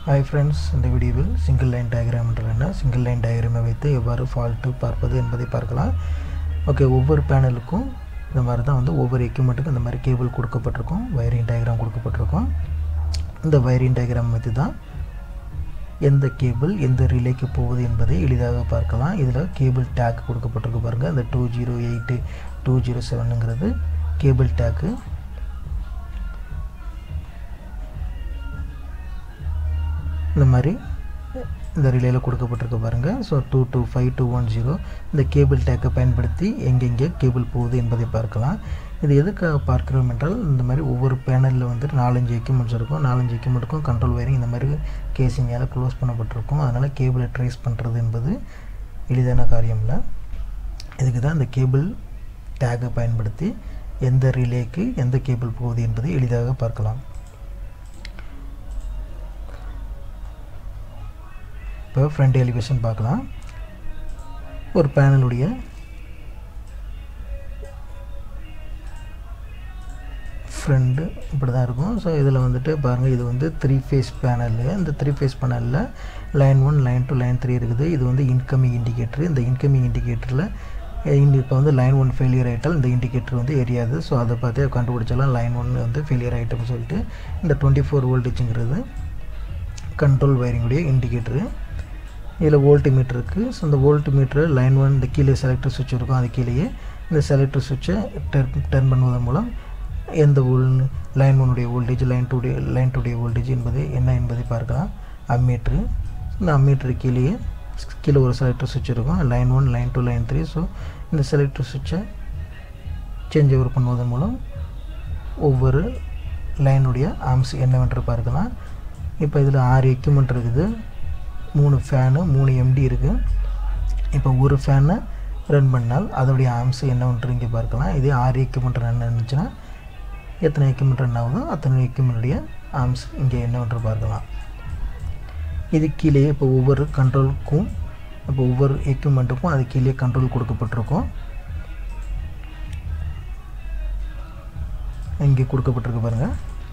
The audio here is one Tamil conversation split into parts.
ஹாய் ஃப்ரெண்ட்ஸ் இந்த வீடியோவில் சிங்கிள் லைன் டயக்ராம் என்றால் என்ன சிங்கிள் லைன் டயக்ராமை வைத்து எவ்வாறு ஃபால்ட்டு பார்ப்பது என்பதை பார்க்கலாம் ஓகே ஒவ்வொரு பேனலுக்கும் இந்த மாதிரி தான் வந்து ஒவ்வொரு எக்யூப்மெண்ட்டுக்கும் இந்த மாதிரி கேபிள் கொடுக்கப்பட்டிருக்கும் வயரிங் டயக்ராம் கொடுக்கப்பட்டிருக்கும் இந்த வயரிங் டயக்ராம் வைத்து தான் எந்த கேபிள் எந்த ரிலேக்கு போகுது என்பதை எளிதாக பார்க்கலாம் இதில் கேபிள் டேக் கொடுக்கப்பட்டிருக்கு பாருங்கள் இந்த two zero eight two zero செவனுங்கிறது கேபிள் டேக்கு இந்த மாதிரி இந்த ரிலேயில் கொடுக்கப்பட்டிருக்கு பாருங்கள் so two two five two one zero இந்த கேபிள் டேக்கை பயன்படுத்தி எங்கெங்கே கேபிள் போகுது என்பதை பார்க்கலாம் இது எதுக்காக பார்க்கிறோம் என்றால் இந்த மாதிரி ஒவ்வொரு பேனலில் வந்துட்டு நாலஞ்சு எக்யூப்மெண்ட்ஸ் இருக்கும் நாலஞ்சு எக்யூப்மெண்ட்டுக்கும் கண்ட்ரோல் வயரிங் இந்த மாதிரி கேசிங்கால் க்ளோஸ் பண்ணப்பட்டிருக்கும் அதனால் கேபிளை ட்ரேஸ் பண்ணுறது என்பது எளிதான காரியம் இல்லை இதுக்கு தான் இந்த கேபிள் டேக்கை பயன்படுத்தி எந்த ரிலேக்கு எந்த கேபிள் போகுது என்பதை எளிதாக பார்க்கலாம் இப்போ ஃப்ரண்ட் எலிவேஷன் பார்க்கலாம் ஒரு பேனலுடைய ஃப்ரண்ட் இப்படி தான் இருக்கும் ஸோ இதில் வந்துட்டு பாருங்கள் இது வந்து த்ரீ ஃபேஸ் பேனலு இந்த த்ரீ ஃபேஸ் பேனலில் line one line two line three இருக்குது இது வந்து இன்கமிங் இண்டிகேட்டர் இந்த இன்கமிங் இண்டிகேட்டரில் இப்போ வந்து லைன் ஒன் ஃபெயிலியர் ஆகிட்டால் இந்த இண்டிகேட்டர் வந்து எரியாது ஸோ அதை பார்த்தே கண்டுபிடிச்சாலாம் லைன் ஒன் வந்து ஃபெயிலியர் ஆகிட்டோம்னு சொல்லிட்டு இந்த டுவெண்ட்டி ஃபோர் வோல்டேஜுங்கிறது கண்ட்ரோல் வயரிங்குடைய இண்டிகேட்டரு இதில் வோல்ட் மீட்டர் இருக்குது ஸோ இந்த வோல்ட் மீட்டர் லைன் ஒன் இந்த கீழே செலக்டர் சுவிட்ச் இருக்கும் அது கீழேயே இந்த செலக்டர் சுவிட்சை டர்ன் டர்ன் பண்ணுவதன் மூலம் எந்த வோல் லைன் ஒனுடைய வோல்டேஜ் லைன் டூடைய லைன் டூடைய வோல்டேஜ் என்பது என்ன என்பதை பார்க்கலாம் அம்மீட்ரு இந்த அம்மீட்ரு கீழேயே கீழே ஒரு செலக்டர் சுவிட்ச் இருக்கும் line one line two line three so இந்த செலக்டர் சுவிட்சை சேஞ்ச் ஓவர் பண்ணுவதன் மூலம் ஒவ்வொரு லைனுடைய ஆம்ஸ் என்னவென்று பார்க்கலாம் இப்போ இதில் ஆறு எக்யூப்மெண்ட் இருக்குது மூணு ஃபேனு மூணு எம்டி இருக்குது இப்போ ஒரு ஃபேனை ரன் பண்ணால் அதோடைய ஆம்ஸ் என்னவென்று இங்கே பார்க்கலாம் இதே ஆறு எக்யூப்மெண்ட் ரன் இருந்துச்சுன்னா எத்தனை எக்யூப்மெண்ட் ரன் ஆகுதோ அத்தனை எக்யூப்மெண்ட்டுடைய ஆம்ஸ் இங்கே என்னவென்று பார்க்கலாம் இது கீழே இப்போ ஒவ்வொரு கண்ட்ரோலுக்கும் இப்போ ஒவ்வொரு எக்யூப்மெண்ட்டுக்கும் அது கீழே கண்ட்ரோல் கொடுக்கப்பட்டிருக்கும் இங்கே கொடுக்கப்பட்டிருக்கு பாருங்கள்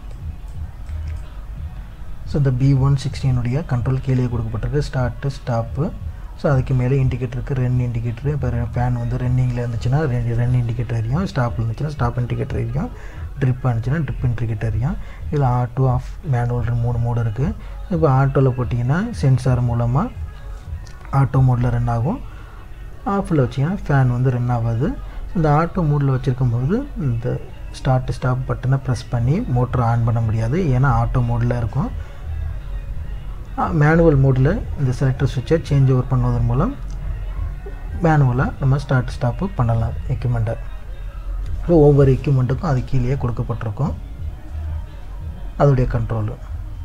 ஸோ இந்த பி ஒன் சிக்ஸ்டீனுடைய கண்ட்ரோல் கீழே கொடுக்கப்பட்டிருக்கு ஸ்டார்ட்டு ஸ்டாப்பு ஸோ அதுக்கு மேலே இண்டிகேட்டருக்கு ரென் இண்டிகேட்டரு இப்போ ஃபேன் வந்து ரன்னிங்கில் இருந்துச்சுன்னா ரெண்டு ரன் இண்டிகேட்டர் எரியும் ஸ்டாப்பில் இருந்துச்சுன்னா ஸ்டாப் இண்டிகேட்டர் எரியும் ட்ரிப் இருந்துச்சுன்னா ட்ரிப் இண்டிகேட்டர் எரியும் இதில் ஆட்டோ ஆஃப் மேனுவல் மூணு மோடு இருக்குது இப்போ ஆட்டோவில் போட்டிங்கன்னா சென்சார் மூலமாக ஆட்டோ மோடில் ரன் ஆகும் ஆஃபில் வச்சிங்கன்னா ஃபேன் வந்து ரன் ஆகாது இந்த ஆட்டோ மோடில் வச்சுருக்கும்போது இந்த ஸ்டார்ட் ஸ்டாப் பட்டனை ப்ரெஸ் பண்ணி மோட்டர் ஆன் பண்ண முடியாது ஏன்னா ஆட்டோ மோடில் இருக்கும் மேனுவல் மோடில் இந்த செலக்டர் சுவிட்சை சேஞ்ச் ஓவர் பண்ணுவதன் மூலம் மேனுவலாக நம்ம ஸ்டார்ட் ஸ்டாப்பு பண்ணலாம் எக்யூப்மெண்ட்டை ஸோ ஒவ்வொரு எக்யூப்மெண்ட்டுக்கும் அது கீழே கொடுக்கப்பட்டிருக்கும் அதோடைய கண்ட்ரோலு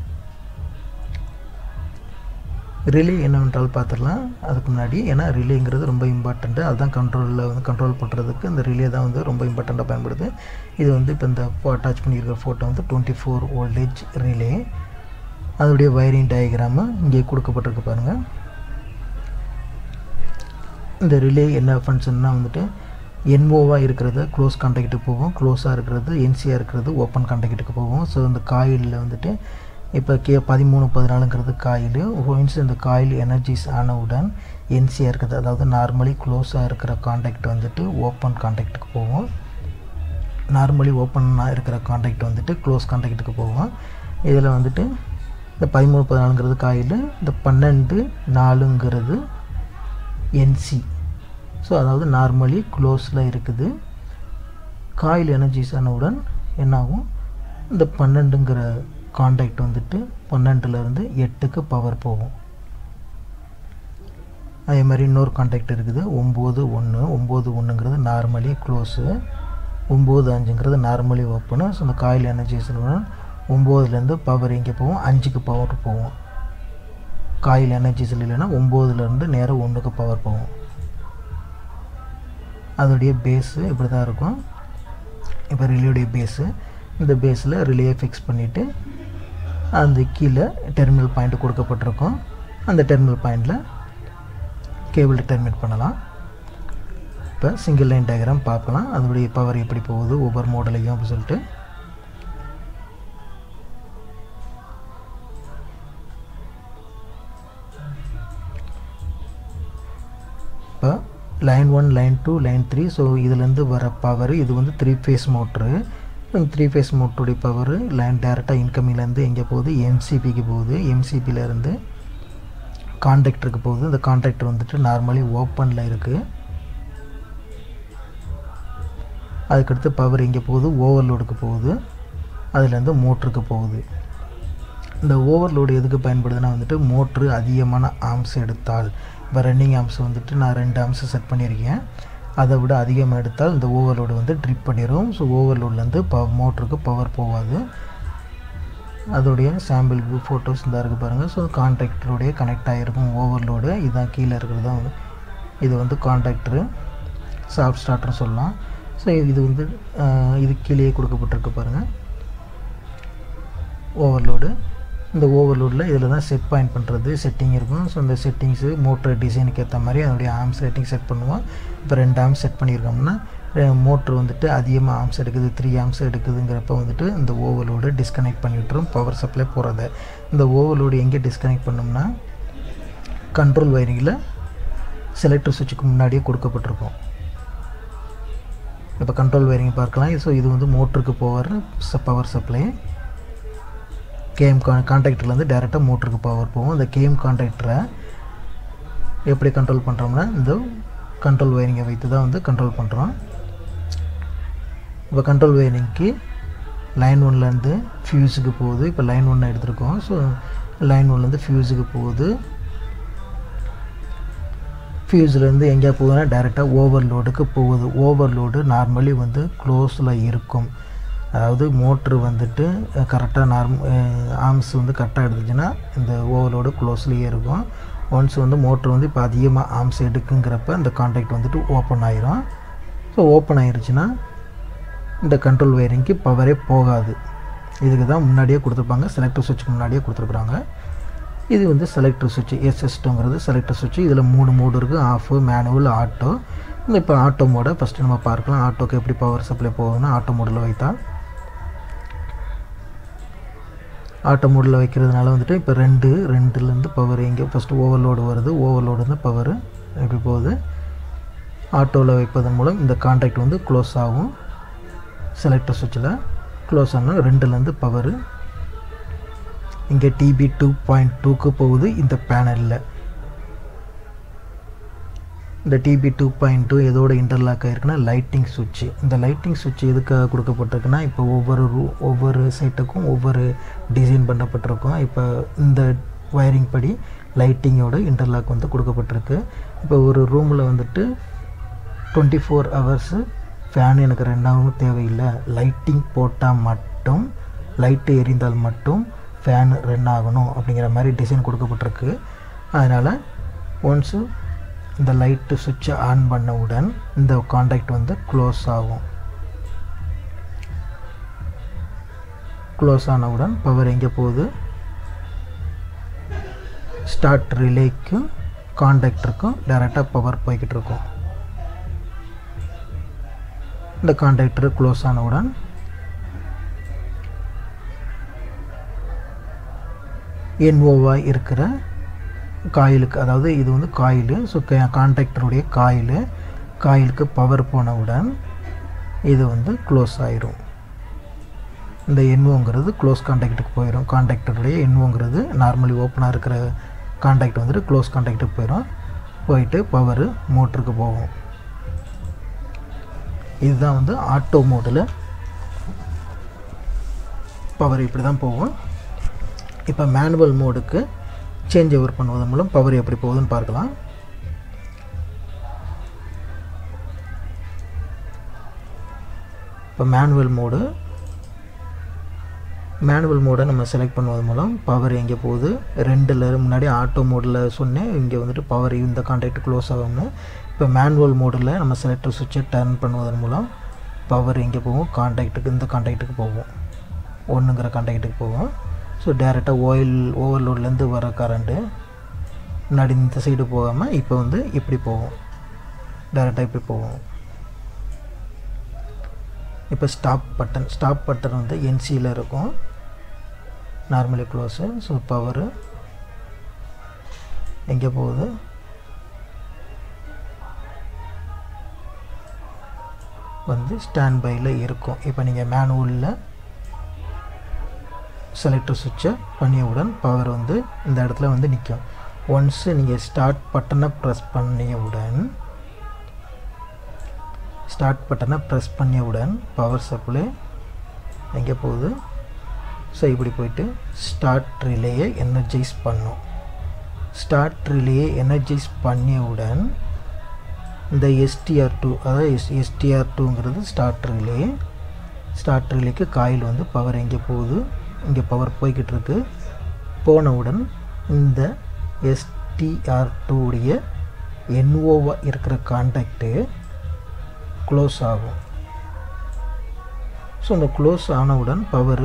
ரிலே என்னவென்றால் பார்த்துடலாம் அதுக்கு முன்னாடி ஏன்னா ரிலேங்கிறது ரொம்ப இம்பார்ட்டண்ட்டு அதுதான் கண்ட்ரோலில் வந்து கண்ட்ரோல் பண்ணுறதுக்கு இந்த ரிலே தான் வந்து ரொம்ப இம்பார்ட்டண்ட்டாக பயன்படுது இது வந்து இப்போ இந்த அட்டாச் பண்ணியிருக்கிற ஃபோட்டோ வந்து டுவெண்ட்டி ஃபோர் வோல்டேஜ் ரிலே அதோடைய வயரிங் டயக்ராமு இங்கே கொடுக்கப்பட்டிருக்கு பாருங்கள் இந்த ரிலே என்ன ஃபங்க்ஷன்னா வந்துட்டு என்ஓவாக இருக்கிறது க்ளோஸ் கான்டாக்ட்டுக்கு போகும் க்ளோஸாக இருக்கிறது என்சியாக இருக்கிறது ஓப்பன் கான்டாக்ட்டுக்கு போகும் ஸோ இந்த காயிலில் வந்துட்டு இப்போ கே பதிமூணு பதினாலுங்கிறது காயில் ஒன்ஸ் இந்த காயில் எனர்ஜிஸ் ஆனவுடன் என்சியாக இருக்குது அதாவது நார்மலி க்ளோஸாக இருக்கிற காண்டாக்ட் வந்துட்டு ஓப்பன் கான்டாக்ட்டுக்கு போகும் நார்மலி ஓப்பனாக இருக்கிற காண்டாக்ட் வந்துட்டு க்ளோஸ் கான்டாக்ட்டுக்கு போகும் இதில் வந்துட்டு இந்த பதிமூணு பதினாலுங்கிறது காயில் இந்த பன்னெண்டு நாலுங்கிறது என்சி ஸோ அதாவது நார்மலி க்ளோஸில் இருக்குது காயில் எனர்ஜிஸ் ஆனவுடன் என்னாகும் இந்த பன்னெண்டுங்கிற காண்டாக்ட் வந்துட்டு பன்னெண்டுலேருந்து எட்டுக்கு பவர் போகும் அதே மாதிரி இன்னொரு காண்டாக்ட் இருக்குது ஒம்பது ஒன்று ஒம்பது ஒன்றுங்கிறது நார்மலி க்ளோஸு ஒம்பது அஞ்சுங்கிறது நார்மலி ஓப்பனு ஸோ இந்த காயில் எனர்ஜிஸ்னுடன் ஒம்போதுலேருந்து பவர் எங்கே போகும் அஞ்சுக்கு பவர் போகும் காயில் எனர்ஜிஸ் இல்லைன்னா ஒம்போதுலேருந்து நேராக ஒன்றுக்கு பவர் போகும் அதோடைய பேஸு இப்படி தான் இருக்கும் இப்போ ரிலேயுடைய பேஸு இந்த பேஸில் ரிலேயை ஃபிக்ஸ் பண்ணிவிட்டு அந்த கீழே டெர்மினல் பாயிண்ட் கொடுக்கப்பட்டிருக்கும் அந்த டெர்மினல் பாயிண்டில் கேபிள் டெர்மினேட் பண்ணலாம் இப்போ சிங்கிள் லைன் டயக்ராம் பார்க்கலாம் அதோடைய பவர் எப்படி போகுது ஒவ்வொரு மாடலையும் அப்படி சொல்லிட்டு line one line two line three so இதுலேருந்து வர பவர் இது வந்து three phase motor three phase மோட்டருடைய பவர் லைன் டேரெக்டாக இன்கமிங்லேருந்து எங்கே போகுது எம்சிபிக்கு போகுது எம்சிபியிலேருந்து கான்டாக்டருக்கு போகுது இந்த கான்டாக்டர் வந்துட்டு நார்மலி ஓப்பனில் இருக்குது அதுக்கடுத்து பவர் எங்கே போகுது ஓவர்லோடுக்கு போகுது அதுலேருந்து மோட்ருக்கு போகுது இந்த ஓவர்லோடு எதுக்கு பயன்படுதுன்னா வந்துட்டு மோட்ரு அதிகமான ஆம்ஸ் எடுத்தால் இப்போ ரன்னிங் ஆம்ஸ் வந்துட்டு நான் ரெண்டு ஆம்ஸ் செட் பண்ணியிருக்கேன் அதை விட அதிகமாக எடுத்தால் இந்த ஓவர்லோடு வந்து ட்ரிப் பண்ணிடும் ஸோ ஓவர்லோட்லேருந்து ப மோட்ருக்கு பவர் போகாது அதோடைய சாம்பிள் ஃபோட்டோஸ் இந்த இருக்குது பாருங்கள் ஸோ கான்ட்ராக்டருடைய கனெக்ட் ஆகிருக்கும் ஓவர்லோடு இதுதான் கீழே இருக்கிறது தான் வந்து இது வந்து கான்ட்ராக்டரு சாஃப்ட் ஸ்டார்ட்னு சொல்லலாம் ஸோ இது வந்து இது கீழேயே கொடுக்கப்பட்டிருக்கு பாருங்கள் ஓவர்லோடு இந்த ஓவர்லோடில் இதில் தான் செட் பாயிண்ட் பண்ணுறது செட்டிங் இருக்கும் ஸோ இந்த செட்டிங்ஸு மோட்டர் டிசைனுக்கு ஏற்ற மாதிரி அதனுடைய ஆம்ஸ் ரேட்டிங் செட் பண்ணுவோம் இப்போ ரெண்டு ஆம்ஸ் செட் பண்ணியிருக்கோம்னா மோட்ரு வந்துட்டு அதிகமாக ஆம்ஸ் எடுக்குது த்ரீ ஆம்ஸ் எடுக்குதுங்கிறப்ப வந்துட்டு இந்த ஓவர்லோடு டிஸ்கனெக்ட் பண்ணி விட்டுரும் பவர் சப்ளை போகிறத இந்த ஓவர்லோடு எங்கே டிஸ்கனெக்ட் பண்ணோம்னா கண்ட்ரோல் வயரிங்கில் செலக்டர் சுவிட்சுக்கு முன்னாடியே கொடுக்கப்பட்டிருக்கும் இப்போ கண்ட்ரோல் வயரிங் பார்க்கலாம் ஸோ இது வந்து மோட்டருக்கு போகிற பவர் சப்ளை கேஎம் கா கான்ட்ராக்டர்லேருந்து டேரெக்டாக மோட்டருக்கு பவர் போகும் இந்த கேஎம் கான்ட்ராக்டரை எப்படி கண்ட்ரோல் பண்ணுறோம்னா இந்த கண்ட்ரோல் வயரிங்கை வைத்து தான் வந்து கண்ட்ரோல் பண்ணுறோம் இப்போ கண்ட்ரோல் வயரிங்க்கு லைன் ஒன்லேருந்து ஃபியூஸுக்கு போகுது இப்போ லைன் ஒன்று எடுத்திருக்கோம் ஸோ லைன் ஒன்லேருந்து ஃபியூஸுக்கு போகுது ஃபியூஸ்லேருந்து எங்கே போகுதுன்னா டேரெக்டாக ஓவர்லோடுக்கு போகுது ஓவர்லோடு நார்மலி வந்து க்ளோஸில் இருக்கும் அதாவது மோட்ரு வந்துட்டு கரெக்டாக நார்ம் ஆர்ம்ஸ் வந்து கரெக்டாக எடுத்துச்சுன்னா இந்த ஓவர்லோடு க்ளோஸ்லேயே இருக்கும் ஒன்ஸ் வந்து மோட்ரு வந்து இப்போ அதிகமாக ஆர்ம்ஸ் எடுக்குங்கிறப்ப இந்த கான்டாக்ட் வந்துட்டு ஓப்பன் ஆயிரும் ஸோ ஓப்பன் ஆயிருச்சுன்னா இந்த கண்ட்ரோல் வயரிங்க்கு பவரே போகாது இதுக்கு தான் முன்னாடியே கொடுத்துருப்பாங்க செலக்டர் சுவிட்சுக்கு முன்னாடியே கொடுத்துருக்குறாங்க இது வந்து செலக்டர் சுவிட்ச் எஸ்எஸ்டோங்கிறது செலக்டர் சுவிட்ச் இதில் மூணு மோடு இருக்குது ஆஃபு மேனுவல் ஆட்டோ இந்த இப்போ ஆட்டோ மோடை ஃபஸ்ட்டு நம்ம பார்க்கலாம் ஆட்டோக்கு எப்படி பவர் சப்ளை போகுதுன்னா ஆட்டோ மோடில் வைத்தால் ஆட்டோ மோடில் வைக்கிறதுனால வந்துட்டு இப்போ ரெண்டு ரெண்டுலேருந்து பவர் எங்கே ஃபஸ்ட்டு ஓவர்லோடு வருது ஓவர்லோடு பவர் எப்படி போகுது ஆட்டோவில் வைப்பதன் மூலம் இந்த கான்டாக்ட் வந்து க்ளோஸ் ஆகும் செலக்டர் சுவிட்சில் க்ளோஸ் ஆனால் ரெண்டுலேருந்து பவர் இங்கே டிபி டூ பாயிண்ட் டூக்கு போகுது இந்த பேனலில் இந்த டிபி டூ பாயிண்ட் டூ எதோட இன்டர்லாக் ஆகிருக்குன்னா லைட்டிங் சுவிட்சு இந்த லைட்டிங் சுவிட்ச் எதுக்காக கொடுக்கப்பட்டிருக்குன்னா இப்போ ஒவ்வொரு ரூ ஒவ்வொரு சைட்டுக்கும் ஒவ்வொரு டிசைன் பண்ணப்பட்டிருக்கும் இப்போ இந்த ஒயரிங் படி லைட்டிங்கோட இன்டர்லாக் வந்து கொடுக்கப்பட்டிருக்கு இப்போ ஒரு ரூமில் வந்துட்டு டுவெண்ட்டி ஃபோர் ஹவர்ஸு ஃபேன் எனக்கு ரெண்டாவும் தேவையில்லை லைட்டிங் போட்டால் மட்டும் லைட்டு எரிந்தால் மட்டும் ஃபேன் ரன் ஆகணும் அப்படிங்கிற மாதிரி டிசைன் கொடுக்கப்பட்டிருக்கு அதனால் ஒன்ஸு இந்த லைட்டு சுவிட்சை ஆன் பண்ணவுடன் இந்த காண்டாக்ட் வந்து க்ளோஸ் ஆகும் க்ளோஸ் ஆனவுடன் பவர் எங்கே போகுது ஸ்டார்ட் ரிலேக்கும் காண்டாக்டருக்கும் டைரெக்டாக பவர் போய்கிட்டு இருக்கும் இந்த காண்டாக்டர் க்ளோஸ் ஆனவுடன் என்ஓவாக இருக்கிற காயிலுக்கு அதாவது இது வந்து காயிலு ஸோ கான்டாக்டருடைய காயிலு காயிலுக்கு பவர் போனவுடன் இது வந்து க்ளோஸ் ஆயிரும் இந்த என்ஓங்கிறது க்ளோஸ் கான்டாக்டுக்கு போயிடும் கான்டாக்டருடைய என்ஓங்கிறது நார்மலி ஓப்பனாக இருக்கிற கான்டாக்ட் வந்துட்டு க்ளோஸ் கான்டாக்டுக்கு போயிடும் போயிட்டு பவர் மோட்டருக்கு போகும் இதுதான் வந்து ஆட்டோ மோடில் பவர் இப்படி தான் போகும் இப்போ மேனுவல் மோடுக்கு சேஞ்ச் ஓவர் பண்ணுவதன் மூலம் பவர் எப்படி போகுதுன்னு பார்க்கலாம் இப்போ மேனுவல் மோடு மேனுவல் மோடை நம்ம செலக்ட் பண்ணுவதன் மூலம் பவர் எங்கே போகுது ரெண்டில் முன்னாடி ஆட்டோ மோடில் சொன்னேன் இங்கே வந்துட்டு பவர் இந்த கான்டாக்ட் க்ளோஸ் ஆகும்னு இப்போ மேனுவல் மோடில் நம்ம செலக்டர் சுவிட்சை டர்ன் பண்ணுவதன் மூலம் பவர் எங்கே போகும் கான்டாக்ட்டுக்கு இந்த கான்டாக்ட்டுக்கு போகும் ஒன்றுங்கிற கான்டாக்ட்டுக்கு போகும் ஸோ டேரெக்டாக ஓயில் ஓவர்லோட்லேருந்து வர கரண்ட்டு முன்னாடி இந்த சைடு போகாமல் இப்போ வந்து இப்படி போகும் டேரெக்டாக இப்படி போகும் இப்போ ஸ்டாப் பட்டன் ஸ்டாப் பட்டன் வந்து என்சியில் இருக்கும் நார்மலி க்ளோஸு ஸோ பவரு எங்கே போகுது வந்து ஸ்டாண்ட் பையில் இருக்கும் இப்போ நீங்கள் மேனுவலில் செலக்டர் சுவிட்சை பண்ணியவுடன் பவர் வந்து இந்த இடத்துல வந்து நிற்கும் ஒன்ஸு நீங்கள் ஸ்டார்ட் பட்டனை ப்ரெஸ் பண்ணியவுடன் ஸ்டார்ட் பட்டனை ப்ரெஸ் பண்ணியவுடன் பவர் சப்ளை எங்கே போகுது ஸோ இப்படி போயிட்டு ஸ்டார்ட் ரிலேயை எனர்ஜைஸ் பண்ணும் ஸ்டார்ட் ரிலேயை எனர்ஜைஸ் பண்ணியவுடன் இந்த எஸ்டிஆர் டூ அதாவது எஸ் எஸ்டிஆர் டூங்கிறது ஸ்டார்ட் ரிலே ஸ்டார்ட் ரிலேக்கு காயில் வந்து பவர் எங்கே போகுது இங்கே பவர் போய்கிட்டு இருக்கு போனவுடன் இந்த எஸ்டிஆர் டூடைய என்ஓவாக இருக்கிற கான்டாக்டு க்ளோஸ் ஆகும் ஸோ இந்த க்ளோஸ் ஆனவுடன் பவரு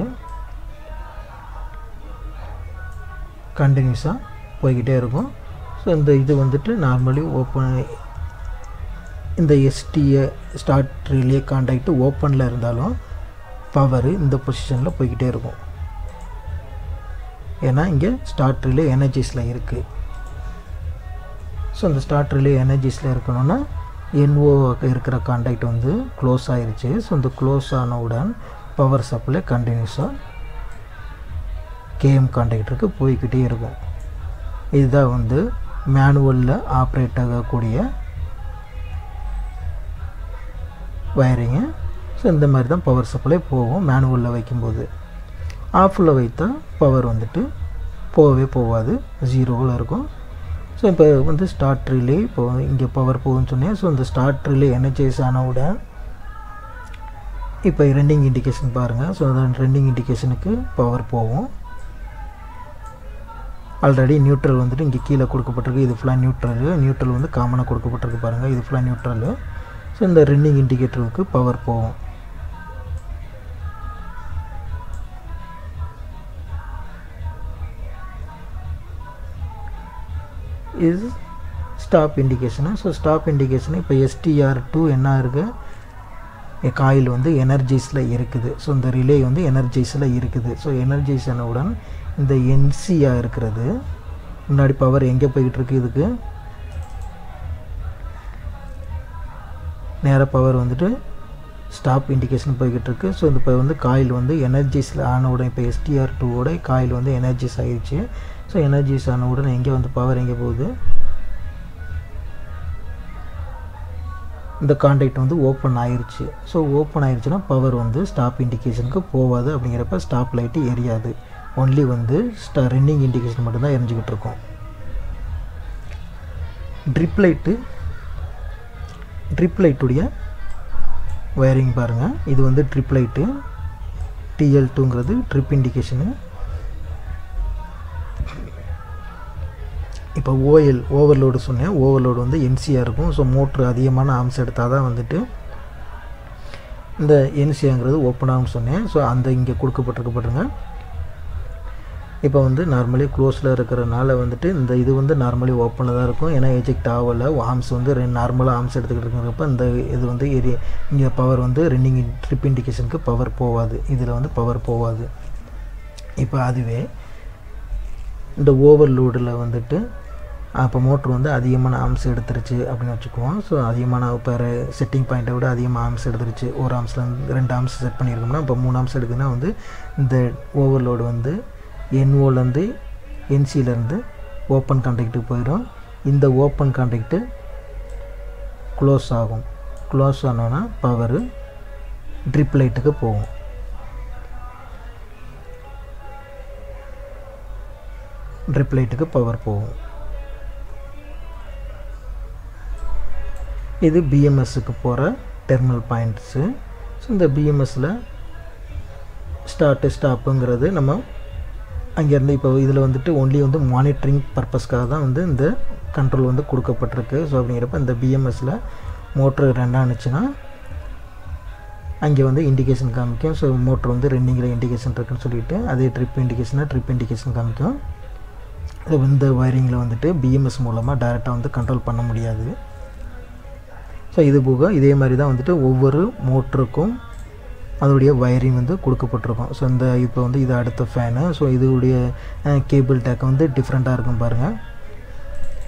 கண்டினியூஸாக போய்கிட்டே இருக்கும் ஸோ இந்த இது வந்துட்டு நார்மலி ஓப்பன் இந்த எஸ்டியை ஸ்டார்ட் ரிலே கான்டாக்ட் ஓப்பனில் இருந்தாலும் பவர் இந்த பொசிஷனில் போய்கிட்டே இருக்கும் ஏன்னா இங்கே ஸ்டார்ட் ரிலே எனர்ஜிஸில் இருக்குது ஸோ இந்த ஸ்டார்ட் ரிலே எனர்ஜிஸில் இருக்கணும்னா என்ஓ இருக்கிற கான்டாக்ட் வந்து க்ளோஸ் ஆயிருச்சு ஸோ இந்த க்ளோஸ் ஆனவுடன் பவர் சப்ளை கண்டினியூஸாக கேஎம் கான்டாக்டருக்கு போய்கிட்டே இருக்கும் இதுதான் வந்து மேனுவலில் ஆப்ரேட் ஆகக்கூடிய வயரிங்கு ஸோ இந்த மாதிரி தான் பவர் சப்ளை போகும் மேனுவலில் வைக்கும்போது ஆஃபில் வைத்தா பவர் வந்துட்டு போகவே போகாது ஜீரோவில் இருக்கும் ஸோ இப்போ வந்து ஸ்டார்ட் ரிலே இப்போ இங்கே பவர் போகுதுன்னு சொன்னேன் ஸோ இந்த ஸ்டார்ட் ரிலே எனர்ஜைஸ் ஆனவுடன் இப்போ ரெண்டிங் இண்டிகேஷன் பாருங்கள் ஸோ அந்த ரெண்டிங் இண்டிகேஷனுக்கு பவர் போகும் ஆல்ரெடி நியூட்ரல் வந்துட்டு இங்கே கீழே கொடுக்கப்பட்டிருக்கு இது ஃபுல்லாக நியூட்ரலு நியூட்ரல் வந்து காமனாக கொடுக்கப்பட்டிருக்கு பாருங்கள் இது ஃபுல்லாக நியூட்ரலு ஸோ இந்த ரெண்டிங் இண்டிகேட்டருக்கு பவர் போகும் இது stop indication so stop indication இப்போ எஸ்டிஆர் டூ என்ன இருக்குது காயில் வந்து எனர்ஜைஸில் இருக்குது ஸோ இந்த ரிலே வந்து எனர்ஜைஸில் இருக்குது ஸோ எனர்ஜைஸ் ஆனவுடன் இந்த என்சியாக இருக்கிறது முன்னாடி பவர் எங்கே போய்கிட்டு இருக்கு இதுக்கு நேராக பவர் வந்துட்டு ஸ்டாப் இண்டிகேஷன் போய்கிட்டு இருக்கு ஸோ இந்த இப்போ வந்து காயில் வந்து எனர்ஜிஸில் ஆனவுடன் இப்போ எஸ்டிஆர் டூவோட காயில் வந்து எனர்ஜிஸ் ஆயிடுச்சு ஸோ எனர்ஜிஸ் ஆனவுடன் எங்கே வந்து பவர் எங்கே போகுது இந்த கான்டாக்ட் வந்து ஓப்பன் ஆயிருச்சு ஸோ ஓப்பன் ஆயிருச்சுன்னா பவர் வந்து ஸ்டாப் இண்டிகேஷனுக்கு போகாது அப்படிங்கிறப்ப ஸ்டாப் லைட்டு எரியாது ஒன்லி வந்து ஸ்டா ரன்னிங் இண்டிகேஷன் மட்டும்தான் எரிஞ்சிக்கிட்டு இருக்கும் ட்ரிப் லைட்டு ட்ரிப் லைட்டுடைய வயரிங் பாருங்கள் இது வந்து ட்ரிப் லைட்டு டிஎல் டூங்கிறது ட்ரிப் இண்டிகேஷனு இப்போ ஓஎல் ஓவர்லோடு சொன்னேன் ஓவர்லோடு வந்து என்சியாக இருக்கும் ஸோ மோட்ரு அதிகமான ஆம்ஸ் எடுத்தால் தான் வந்துட்டு இந்த என்சியாங்கிறது ஓப்பன் ஆகும்னு சொன்னேன் ஸோ அந்த இங்கே கொடுக்கப்பட்டிருக்கப்பட்டுருங்க இப்போ வந்து நார்மலி க்ளோஸில் இருக்கிறனால வந்துட்டு இந்த இது வந்து நார்மலி ஓப்பனில் தான் இருக்கும் ஏன்னா எஜெக்ட் ஆகலை ஆர்ம்ஸ் வந்து ரெண்டு நார்மலாக ஆர்ம்ஸ் எடுத்துக்கிட்டு இருக்கிறப்ப இந்த இது வந்து எரி இங்கே பவர் வந்து ரன்னிங் ட்ரிப் இண்டிகேஷனுக்கு பவர் போகாது இதில் வந்து பவர் போகாது இப்போ அதுவே இந்த ஓவர்லோடில் வந்துட்டு அப்போ மோட்ரு வந்து அதிகமான ஆர்ம்ஸ் எடுத்துருச்சு அப்படின்னு வச்சுக்குவோம் ஸோ அதிகமான இப்போ செட்டிங் பாயிண்ட்டை விட அதிகமாக ஆர்ம்ஸ் எடுத்துருச்சு ஒரு ஆர்ம்ஸில் ரெண்டு ஆர்ம்ஸ் செட் பண்ணியிருக்கோம்னா இப்போ மூணு ஆர்ம்ஸ் எடுக்குதுன்னா வந்து இந்த ஓவர்லோடு வந்து என்ஓலேருந்து என்சிலேருந்து ஓப்பன் கான்டாக்ட்டுக்கு போயிடும் இந்த ஓப்பன் கான்டாக்ட்டு க்ளோஸ் ஆகும் க்ளோஸ் ஆனோன்னா பவரு ட்ரிப் லைட்டுக்கு போகும் ட்ரிப் லைட்டுக்கு பவர் போகும் இது பிஎம்எஸ்ஸுக்கு போகிற டெர்மினல் பாயிண்ட்ஸு ஸோ இந்த பிஎம்எஸ்ஸில் ஸ்டார்ட்டு ஸ்டாப்புங்கிறது நம்ம அங்கேருந்து இப்போ இதில் வந்துட்டு ஒன்லி வந்து மானிட்டரிங் பர்பஸ்க்காக தான் வந்து இந்த கண்ட்ரோல் வந்து கொடுக்கப்பட்டிருக்கு ஸோ அப்படிங்கிறப்ப இந்த பிஎம்எஸில் மோட்ரு ரெண்டானுச்சுன்னா அங்கே வந்து இண்டிகேஷன் காமிக்கும் ஸோ மோட்ரு வந்து ரெண்டிங்கில் இண்டிகேஷன் இருக்குன்னு சொல்லிட்டு அதே ட்ரிப் இண்டிகேஷனாக ட்ரிப் இண்டிகேஷன் காமிக்கும் ஸோ இந்த வயரிங்கில் வந்துட்டு பிஎம்எஸ் மூலமாக டைரெக்டாக வந்து கண்ட்ரோல் பண்ண முடியாது ஸோ இது போக இதே மாதிரி தான் வந்துட்டு ஒவ்வொரு மோட்டருக்கும் அதோடைய வயரிங் வந்து கொடுக்கப்பட்டிருக்கும் ஸோ இந்த இப்போ வந்து இது அடுத்த ஃபேனு ஸோ இதோடைய கேபிள் டேக் வந்து டிஃப்ரெண்ட்டாக இருக்கும் பாருங்கள்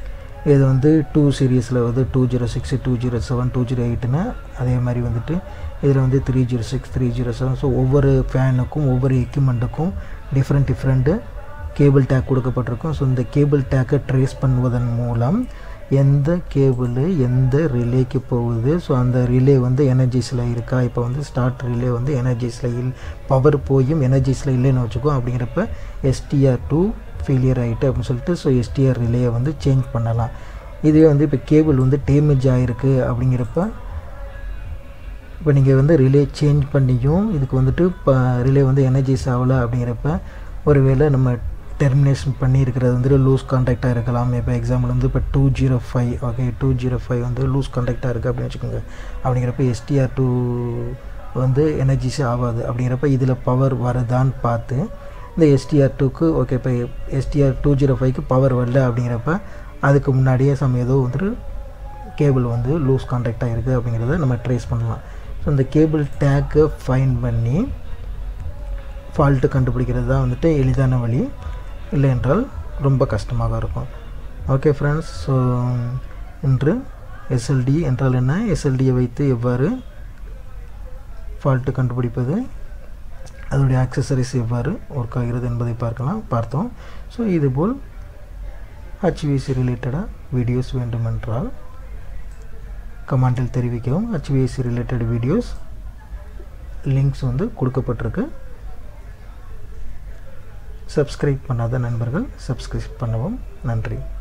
இது வந்து டூ சீரியஸில் வந்து two zero six two zero seven two zero எயிட்னா அதே மாதிரி வந்துட்டு இதில் வந்து three zero six three zero seven so ஒவ்வொரு ஃபேனுக்கும் ஒவ்வொரு எக்யூப்மெண்ட்டுக்கும் டிஃப்ரெண்ட் டிஃப்ரெண்ட்டு கேபிள் டேக் கொடுக்கப்பட்டிருக்கும் ஸோ இந்த கேபிள் டேக்கை ட்ரேஸ் பண்ணுவதன் மூலம் எந்த கேபிள் எந்த ரிலேக்கு போகுது ஸோ அந்த ரிலே வந்து எனர்ஜிஸில் இருக்கா இப்போ வந்து ஸ்டார்ட் ரிலே வந்து எனர்ஜிஸில் இல் பவர் போயும் எனர்ஜிஸில் இல்லைன்னு வச்சுக்கோ அப்படிங்கிறப்ப எஸ்டிஆர் டூ ஃபெயிலியர் ஆகிட்டு அப்படின்னு சொல்லிட்டு ஸோ எஸ்டிஆர் ரிலேயை வந்து சேஞ்ச் பண்ணலாம் இதுவே வந்து இப்போ கேபிள் வந்து டேமேஜ் ஆகிருக்கு அப்படிங்கிறப்ப இப்போ நீங்கள் வந்து ரிலே சேஞ்ச் பண்ணியும் இதுக்கு வந்துட்டு இப்போ ரிலே வந்து எனர்ஜிஸ் ஆகலை அப்படிங்கிறப்ப ஒருவேளை நம்ம டெர்மினேஷன் பண்ணியிருக்கிறது வந்துட்டு லூஸ் கான்டாக்டாக இருக்கலாம் இப்போ எக்ஸாம்பிள் வந்து இப்போ two zero five okay two zero five வந்து லூஸ் கான்டாக்டாக இருக்குது அப்படின்னு வச்சுக்கோங்க அப்படிங்கிறப்ப எஸ்டிஆர் டூ வந்து எனர்ஜிஸே ஆகாது அப்படிங்கிறப்ப இதில் பவர் வருதான்னு பார்த்து இந்த எஸ்டிஆர் டூக்கு ஓகே இப்போ எஸ்டிஆர் டூ ஜீரோ ஃபைவ்க்கு பவர் வரல அப்படிங்கிறப்ப அதுக்கு முன்னாடியே சம் ஏதோ வந்துட்டு கேபிள் வந்து லூஸ் கான்டாக்டாக இருக்குது அப்படிங்கிறத நம்ம ட்ரேஸ் பண்ணலாம் ஸோ இந்த கேபிள் டேக்கை ஃபைன் பண்ணி ஃபால்ட்டு கண்டுபிடிக்கிறது தான் வந்துட்டு எளிதான வழி இல்லை என்றால் ரொம்ப கஷ்டமாக இருக்கும் ஓகே ஃப்ரெண்ட்ஸ் ஸோ இன்று எஸ்எல்டி என்றால் என்ன எஸ்எல்டியை வைத்து எவ்வாறு ஃபால்ட்டு கண்டுபிடிப்பது அதனுடைய ஆக்சசரிஸ் எவ்வாறு ஒர்க் ஆகிறது என்பதை பார்க்கலாம் பார்த்தோம் ஸோ இதுபோல் ஹச்விசி ரிலேட்டடாக வீடியோஸ் வேண்டுமென்றால் கமெண்டில் தெரிவிக்கவும் ஹச்விஎஸ்சி ரிலேட்டட் வீடியோஸ் லிங்க்ஸ் வந்து கொடுக்கப்பட்டிருக்கு சப்ஸ்கிரைப் பண்ணாத நண்பர்கள் சப்ஸ்கிரைப் பண்ணவும் நன்றி